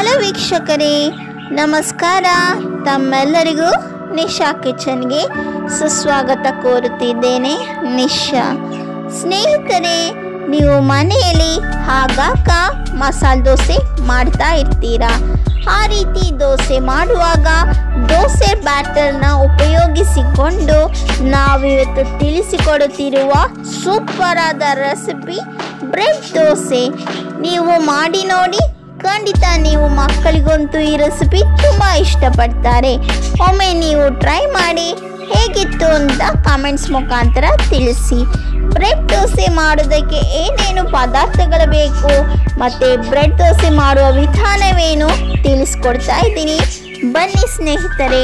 hello ವೀಕ್ಷಕರೇ ನಮಸ್ಕಾರ ತಮ್ಮೆಲ್ಲರಿಗೂ ನಿಶಾ ಕಿಚನ್ಗೆ ಸುಸ್ವಾಗತ ಕೋರುತ್ತಿದ್ದೇನೆ ನಿಶಾ ಸ್ನೇಹಿತರೆ ನೀವು ಮನೆಯಲ್ಲಿ ಆಗಾಗ ಮಸಾಲೆ ದೋಸೆ ಮಾಡ್ತಾ ಇರ್ತೀರಾ ಆ ರೀತಿ ದೋಸೆ ಮಾಡುವಾಗ ದೋಸೆ ಬ್ಯಾಟರ್ನ ಉಪಯೋಗಿಸಿಕೊಂಡು ನಾವಿವತ್ತು ತಿಳಿಸಿಕೊಡುತ್ತಿರುವ ಸೂಪರ್ ಆದ ರೆಸಿಪಿ ಬ್ರೆಡ್ ದೋಸೆ ನೀವು ಮಾಡಿ ನೋಡಿ ಖಂಡಿತ ನೀವು ಮಕ್ಕಳಿಗಂತೂ ಈ ರೆಸಿಪಿ ತುಂಬ ಇಷ್ಟಪಡ್ತಾರೆ ಒಮ್ಮೆ ನೀವು ಟ್ರೈ ಮಾಡಿ ಹೇಗಿತ್ತು ಅಂತ ಕಾಮೆಂಟ್ಸ್ ಮುಖಾಂತರ ತಿಳಿಸಿ ಬ್ರೆಡ್ ದೋಸೆ ಮಾಡೋದಕ್ಕೆ ಏನೇನು ಪದಾರ್ಥಗಳು ಬೇಕು ಮತ್ತು ಬ್ರೆಡ್ ದೋಸೆ ಮಾಡುವ ವಿಧಾನವೇನು ತಿಳಿಸ್ಕೊಡ್ತಾ ಇದ್ದೀನಿ ಬನ್ನಿ ಸ್ನೇಹಿತರೆ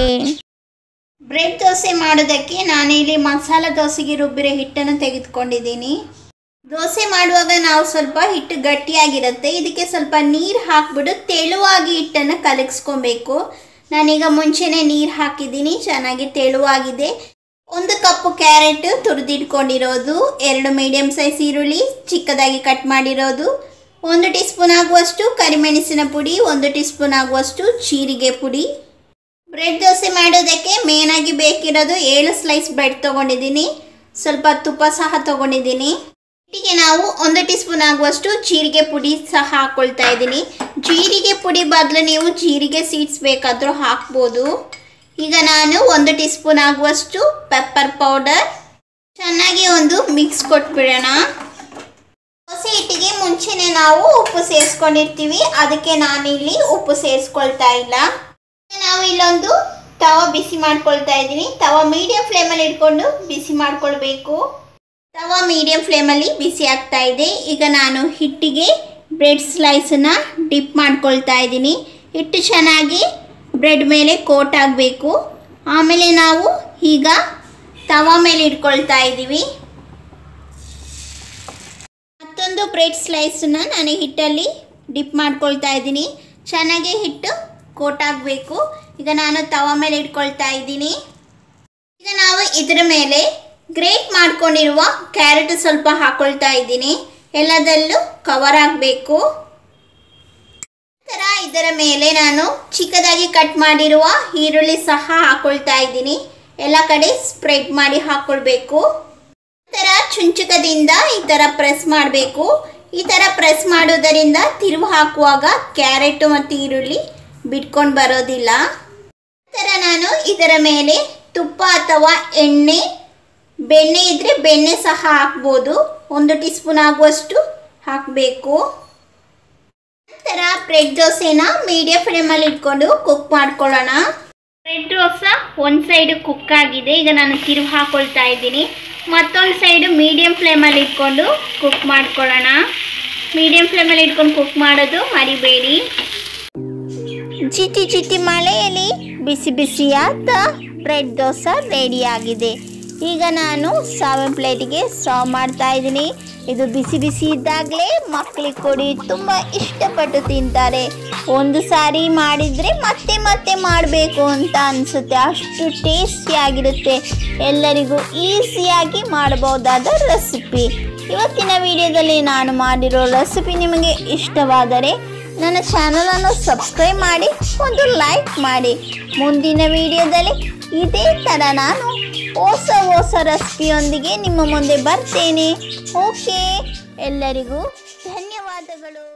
ಬ್ರೆಡ್ ದೋಸೆ ಮಾಡೋದಕ್ಕೆ ನಾನಿಲ್ಲಿ ಮಸಾಲ ದೋಸೆಗೆ ರುಬ್ಬಿರೋ ಹಿಟ್ಟನ್ನು ತೆಗೆದುಕೊಂಡಿದ್ದೀನಿ ದೋಸೆ ಮಾಡುವಾಗ ನಾವು ಸ್ವಲ್ಪ ಹಿಟ್ಟು ಗಟ್ಟಿಯಾಗಿರುತ್ತೆ ಇದಕ್ಕೆ ಸ್ವಲ್ಪ ನೀರು ಹಾಕ್ಬಿಟ್ಟು ತೆಳುವಾಗಿ ಹಿಟ್ಟನ್ನು ಕಲಗಿಸ್ಕೊಬೇಕು ನಾನೀಗ ಮುಂಚೆನೇ ನೀರು ಹಾಕಿದ್ದೀನಿ ಚೆನ್ನಾಗಿ ತೆಳುವಾಗಿದೆ ಒಂದು ಕಪ್ಪು ಕ್ಯಾರೆಟ್ ತುರಿದಿಟ್ಕೊಂಡಿರೋದು ಎರಡು ಮೀಡಿಯಮ್ ಸೈಜ್ ಈರುಳ್ಳಿ ಚಿಕ್ಕದಾಗಿ ಕಟ್ ಮಾಡಿರೋದು ಒಂದು ಟೀ ಸ್ಪೂನ್ ಆಗುವಷ್ಟು ಕರಿಮೆಣಸಿನ ಪುಡಿ ಒಂದು ಟೀ ಸ್ಪೂನ್ ಆಗುವಷ್ಟು ಜೀರಿಗೆ ಪುಡಿ ಬ್ರೆಡ್ ದೋಸೆ ಮಾಡೋದಕ್ಕೆ ಮೇನಾಗಿ ಬೇಕಿರೋದು ಏಳು ಸ್ಲೈಸ್ ಬ್ರೆಡ್ ತೊಗೊಂಡಿದ್ದೀನಿ ಸ್ವಲ್ಪ ತುಪ್ಪ ಸಹ ತೊಗೊಂಡಿದ್ದೀನಿ ಹಿಟ್ಟಿಗೆ ನಾವು ಒಂದು ಟೀ ಸ್ಪೂನ್ ಆಗುವಷ್ಟು ಜೀರಿಗೆ ಪುಡಿ ಸಹ ಹಾಕ್ಕೊಳ್ತಾ ಇದ್ದೀನಿ ಜೀರಿಗೆ ಪುಡಿ ಬದಲು ನೀವು ಜೀರಿಗೆ ಸೀಡ್ಸ್ ಬೇಕಾದರೂ ಹಾಕ್ಬೋದು ಈಗ ನಾನು ಒಂದು ಟೀ ಸ್ಪೂನ್ ಆಗುವಷ್ಟು ಪೆಪ್ಪರ್ ಪೌಡರ್ ಚೆನ್ನಾಗಿ ಒಂದು ಮಿಕ್ಸ್ ಕೊಟ್ಬಿಡೋಣ ದೋಸೆ ಹಿಟ್ಟಿಗೆ ಮುಂಚೆನೆ ನಾವು ಉಪ್ಪು ಸೇರಿಸ್ಕೊಂಡಿರ್ತೀವಿ ಅದಕ್ಕೆ ನಾನಿಲ್ಲಿ ಉಪ್ಪು ಸೇರಿಸ್ಕೊಳ್ತಾ ಇಲ್ಲ ನಾವು ಇಲ್ಲೊಂದು ತವ ಬಿಸಿ ಮಾಡ್ಕೊಳ್ತಾ ಇದ್ದೀನಿ ತವ ಮೀಡಿಯಂ ಫ್ಲೇಮಲ್ಲಿ ಇಟ್ಕೊಂಡು ಬಿಸಿ ಮಾಡ್ಕೊಳ್ಬೇಕು ತವ ಮೀಡಿಯಂ ಫ್ಲೇಮಲ್ಲಿ ಬಿಸಿ ಆಗ್ತಾ ಇದೆ ಈಗ ನಾನು ಹಿಟ್ಟಿಗೆ ಬ್ರೆಡ್ ಸ್ಲೈಸನ್ನು ಡಿಪ್ ಮಾಡ್ಕೊಳ್ತಾ ಇದ್ದೀನಿ ಹಿಟ್ಟು ಚೆನ್ನಾಗಿ ಬ್ರೆಡ್ ಮೇಲೆ ಕೋಟ್ ಆಗಬೇಕು ಆಮೇಲೆ ನಾವು ಈಗ ತವ ಮೇಲೆ ಇಟ್ಕೊಳ್ತಾ ಇದ್ದೀವಿ ಮತ್ತೊಂದು ಬ್ರೆಡ್ ಸ್ಲೈಸನ್ನ ನಾನು ಹಿಟ್ಟಲ್ಲಿ ಡಿಪ್ ಮಾಡ್ಕೊಳ್ತಾ ಇದ್ದೀನಿ ಚೆನ್ನಾಗಿ ಹಿಟ್ಟು ಕೋಟ್ ಆಗಬೇಕು ಈಗ ನಾನು ತವ ಮೇಲೆ ಇಟ್ಕೊಳ್ತಾ ಇದ್ದೀನಿ ಈಗ ನಾವು ಇದರ ಮೇಲೆ ಗ್ರೇಟ್ ಮಾಡ್ಕೊಂಡಿರುವ ಕ್ಯಾರೆಟ್ ಸ್ವಲ್ಪ ಹಾಕೊಳ್ತಾ ಇದ್ದೀನಿ ಎಲ್ಲದಲ್ಲೂ ಕವರ್ ಆಗಬೇಕು ನಂತರ ಇದರ ಮೇಲೆ ನಾನು ಚಿಕ್ಕದಾಗಿ ಕಟ್ ಮಾಡಿರುವ ಈರುಳ್ಳಿ ಸಹ ಹಾಕೊಳ್ತಾ ಇದ್ದೀನಿ ಎಲ್ಲ ಕಡೆ ಸ್ಪ್ರೆಡ್ ಮಾಡಿ ಹಾಕೊಳ್ಬೇಕು ನಂತರ ಚುಂಚುಕದಿಂದ ಈ ಥರ ಪ್ರೆಸ್ ಮಾಡಬೇಕು ಈ ಥರ ಪ್ರೆಸ್ ಮಾಡೋದರಿಂದ ತಿರುವು ಹಾಕುವಾಗ ಕ್ಯಾರೆಟು ಮತ್ತು ಈರುಳ್ಳಿ ಬಿಟ್ಕೊಂಡು ಬರೋದಿಲ್ಲ ನಂತರ ನಾನು ಇದರ ಮೇಲೆ ತುಪ್ಪ ಅಥವಾ ಎಣ್ಣೆ ಬೆಣ್ಣೆ ಇದ್ದರೆ ಬೆಣ್ಣೆ ಸಹ ಹಾಕ್ಬೋದು ಒಂದು ಟೀ ಸ್ಪೂನ್ ಆಗುವಷ್ಟು ಹಾಕಬೇಕು ನಂತರ ಬ್ರೆಡ್ ದೋಸೆನ ಮೀಡಿಯಂ ಫ್ಲೇಮಲ್ಲಿ ಇಟ್ಕೊಂಡು ಕುಕ್ ಮಾಡ್ಕೊಳ್ಳೋಣ ಬ್ರೆಡ್ ದೋಸೆ ಒಂದು ಸೈಡು ಕುಕ್ ಆಗಿದೆ ಈಗ ನಾನು ತಿರುವು ಹಾಕೊಳ್ತಾ ಇದ್ದೀನಿ ಮತ್ತೊಂದು ಸೈಡು ಮೀಡಿಯಂ ಫ್ಲೇಮಲ್ಲಿ ಇಟ್ಕೊಂಡು ಕುಕ್ ಮಾಡ್ಕೊಳ್ಳೋಣ ಮೀಡಿಯಂ ಫ್ಲೇಮಲ್ಲಿ ಇಟ್ಕೊಂಡು ಕುಕ್ ಮಾಡೋದು ಮರಿಬೇಡಿ ಜಿಟಿ ಜಿಟಿ ಮಳೆಯಲ್ಲಿ ಬಿಸಿ ಬಿಸಿಯಾದ ಬ್ರೆಡ್ ದೋಸೆ ರೆಡಿ ಆಗಿದೆ ಈಗ ನಾನು ಸಾವಿನ ಪ್ಲೇಟಿಗೆ ಸರ್ವ್ ಮಾಡ್ತಾ ಇದ್ದೀನಿ ಇದು ಬಿಸಿ ಬಿಸಿ ಇದ್ದಾಗಲೇ ಮಕ್ಕಳಿಗೆ ಕೊಡಿ ತುಂಬ ಇಷ್ಟಪಟ್ಟು ತಿಂತಾರೆ ಒಂದು ಸಾರಿ ಮಾಡಿದರೆ ಮತ್ತೆ ಮತ್ತೆ ಮಾಡಬೇಕು ಅಂತ ಅನಿಸುತ್ತೆ ಅಷ್ಟು ಟೇಸ್ಟಿಯಾಗಿರುತ್ತೆ ಎಲ್ಲರಿಗೂ ಈಸಿಯಾಗಿ ಮಾಡಬಹುದಾದ ರೆಸಿಪಿ ಇವತ್ತಿನ ವಿಡಿಯೋದಲ್ಲಿ ನಾನು ಮಾಡಿರೋ ರೆಸಿಪಿ ನಿಮಗೆ ಇಷ್ಟವಾದರೆ ನನ್ನ ಚಾನಲನ್ನು ಸಬ್ಸ್ಕ್ರೈಬ್ ಮಾಡಿ ಒಂದು ಲೈಕ್ ಮಾಡಿ ಮುಂದಿನ ವಿಡಿಯೋದಲ್ಲಿ ಇದೇ ಥರ ನಾನು ಹೊಸ ಹೊಸ ರೆಸಿಪಿಯೊಂದಿಗೆ ನಿಮ್ಮ ಮುಂದೆ ಬರ್ತೇನೆ ಓಕೆ ಎಲ್ಲರಿಗೂ ಧನ್ಯವಾದಗಳು